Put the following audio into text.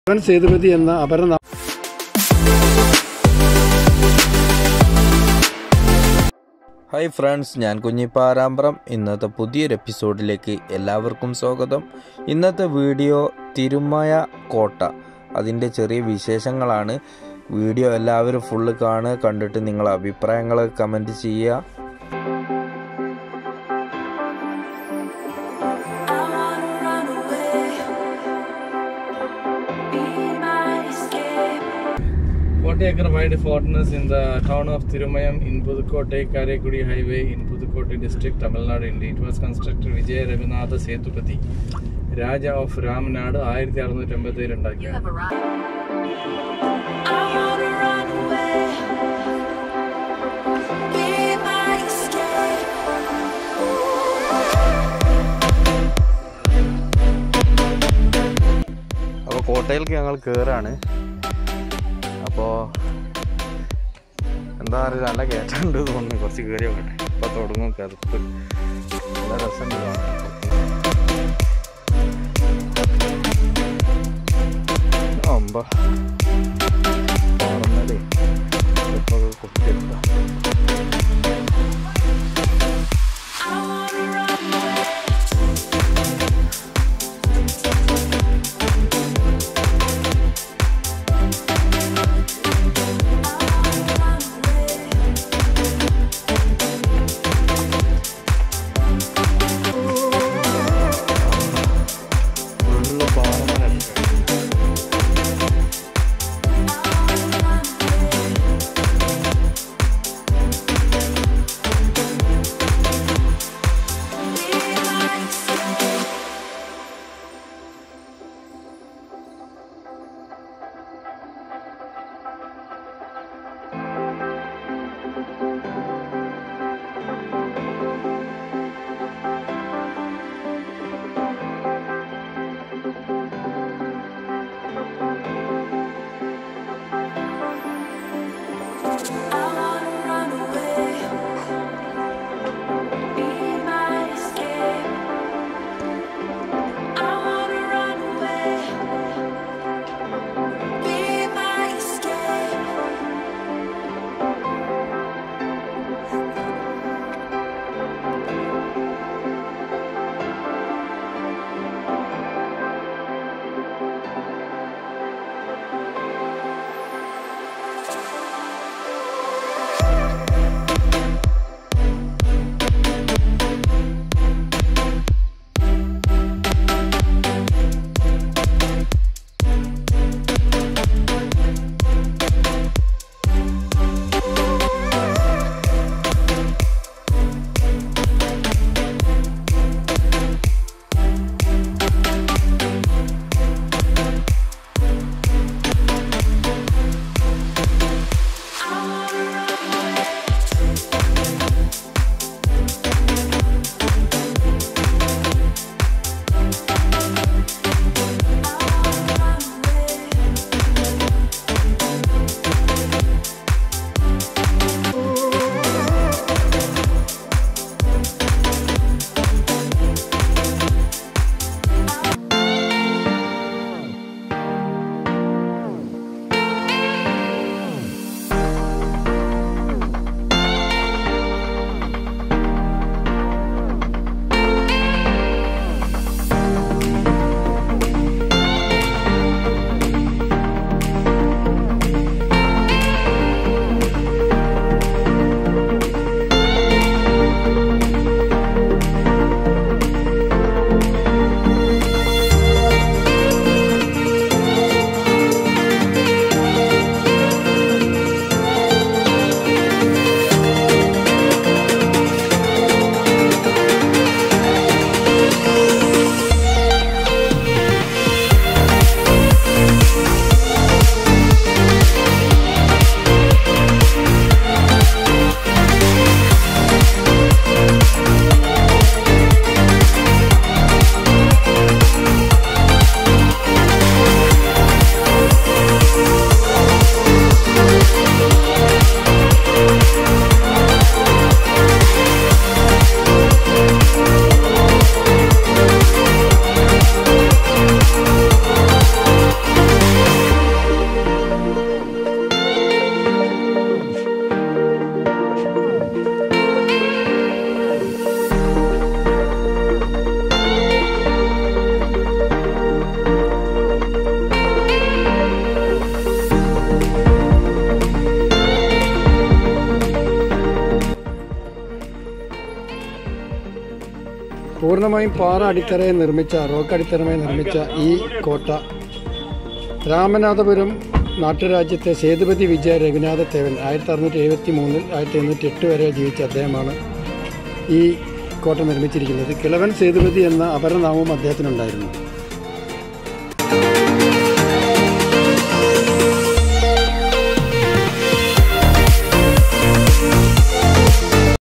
അവൻ സേതുപതി എന്ന അപരനാ hi friends ഞാൻ കുഞ്ഞിപ്പാരാമ്പ്രം ഇന്നത്തെ പുതിയൊരു എപ്പിസോഡിലേക്ക് എല്ലാവർക്കും സ്വാഗതം ഇന്നത്തെ വീഡിയോ തിരുമയ കോട്ട അതിൻ്റെ ചെറിയ വിശേഷങ്ങളാണ് വീഡിയോ എല്ലാവരും ഫുള്ള് കാണുക കണ്ടിട്ട് നിങ്ങളെ അഭിപ്രായങ്ങൾ കമൻറ്റ് ചെയ്യുക I wanna run away. Be my escape. 40 acre wide fortress in the town of Thirumayam in Pudukkottai, Karaikudi Highway in Pudukkottai district, Tamil Nadu, India. It was constructed Vijay Raghunatha Setupati, Raja of Ramnadu, ആയിരത്തി അറുന്നൂറ്റി എൺപത്തി ഉണ്ടാക്കിയത് I wanna run away. Be my escape. അപ്പോൾ കോട്ടയിലേക്ക് ഞങ്ങൾ കയറാണ് അപ്പോൾ എന്താ പറയുക നല്ല കയറ്റുണ്ട് തോന്നുന്നു കുറച്ച് കയറി നോക്കട്ടെ ഇപ്പോൾ തുടങ്ങും കറുപ്പ് നല്ല രസമുണ്ട് കാണാൻ. അമ്പ പറഞ്ഞാലേ ഇപ്പോൾ കുത്തിയെടുക്കാം I wanna run away. Full പാറമലൊക്കെ പൂർണ്ണമായും പാറ അടിത്തറയെ നിർമ്മിച്ച റോക്ക് അടിത്തറമായി നിർമ്മിച്ച ഈ കോട്ട രാമനാഥപുരം നാട്ടുരാജ്യത്തെ സേതുപതി വിജയ രഘുനാഥദേവൻ ആയിരത്തി അറുന്നൂറ്റി എഴുപത്തി മൂന്നിൽ ആയിരത്തി എണ്ണൂറ്റി എട്ട് വരെ ജീവിച്ച അദ്ദേഹമാണ് ഈ കോട്ട നിർമ്മിച്ചിരിക്കുന്നത് കിളവൻ സേതുപതി എന്ന അപരനാമവും അദ്ദേഹത്തിനുണ്ടായിരുന്നു